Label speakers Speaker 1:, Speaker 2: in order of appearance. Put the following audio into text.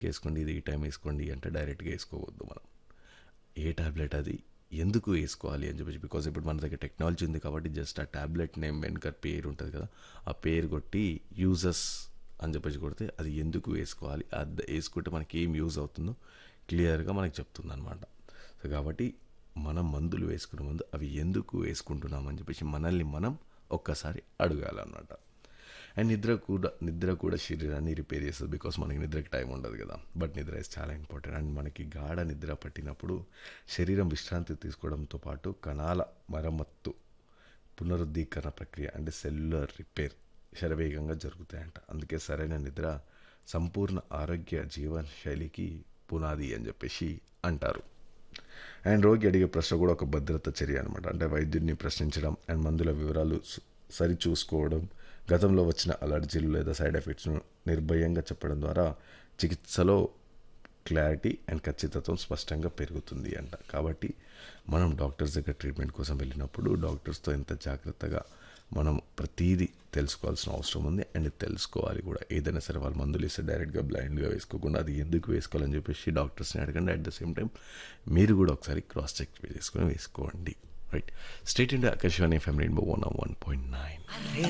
Speaker 1: వేసుకోండి ఇది ఈ టైం వేసుకోండి అంటే డైరెక్ట్గా వేసుకోవద్దు మనం ఏ ట్యాబ్లెట్ అది ఎందుకు వేసుకోవాలి అని చెప్పేసి బికాజ్ ఇప్పుడు మన దగ్గర టెక్నాలజీ ఉంది కాబట్టి జస్ట్ ఆ ట్యాబ్లెట్ నేమ్ వెనుక పేరు ఉంటుంది కదా ఆ పేరు కొట్టి యూజెస్ అని చెప్పేసి కొడితే అది ఎందుకు వేసుకోవాలి అది వేసుకుంటే మనకి ఏం యూజ్ అవుతుందో క్లియర్గా మనకి చెప్తుంది అనమాట సో కాబట్టి మనం మందులు వేసుకునే ముందు అవి ఎందుకు వేసుకుంటున్నామని చెప్పేసి మనల్ని మనం ఒక్కసారి అడగాలన్నమాట అండ్ నిద్ర కూడా నిద్ర కూడా శరీరాన్ని రిపేర్ చేస్తుంది బికాస్ మనకి నిద్రకి టైం ఉండదు కదా బట్ నిద్ర ఇస్ చాలా ఇంపార్టెంట్ అండ్ మనకి గాఢ నిద్ర పట్టినప్పుడు శరీరం విశ్రాంతి తీసుకోవడంతో పాటు కణాల మరమ్మత్తు పునరుద్ధీకరణ ప్రక్రియ అంటే సెల్యులర్ రిపేర్ శరవేగంగా జరుగుతాయంట అందుకే సరైన నిద్ర సంపూర్ణ ఆరోగ్య జీవన శైలికి పునాది అని చెప్పేసి అంటారు అండ్ రోగి అడిగే ప్రశ్న కూడా ఒక భద్రత చర్య అనమాట అంటే వైద్యుడిని ప్రశ్నించడం అండ్ మందుల వివరాలు సు- సరిచూసుకోవడం గతంలో వచ్చిన అలర్జీలు లేదా సైడ్ ఎఫెక్ట్స్ను నిర్భయంగా చెప్పడం ద్వారా చికిత్సలో క్లారిటీ అండ్ ఖచ్చితత్వం స్పష్టంగా పెరుగుతుంది అంట కాబట్టి మనం డాక్టర్స్ దగ్గర ట్రీట్మెంట్ కోసం వెళ్ళినప్పుడు డాక్టర్స్తో ఎంత జాగ్రత్తగా మనం ప్రతీది తెలుసుకోవాల్సిన అవసరం ఉంది అండ్ తెలుసుకోవాలి కూడా ఏదైనా సరే వాళ్ళు మందులు ఇస్తే డైరెక్ట్గా బ్లైండ్గా వేసుకోకుండా అది ఎందుకు వేసుకోవాలని చెప్పేసి డాక్టర్స్ని అడగండి అట్ ద సేమ్ టైం మీరు కూడా ఒకసారి క్రాస్ చెక్ చేసుకొని వేసుకోండి right state India Akashvani FM rainbow one one point nine
Speaker 2: అరే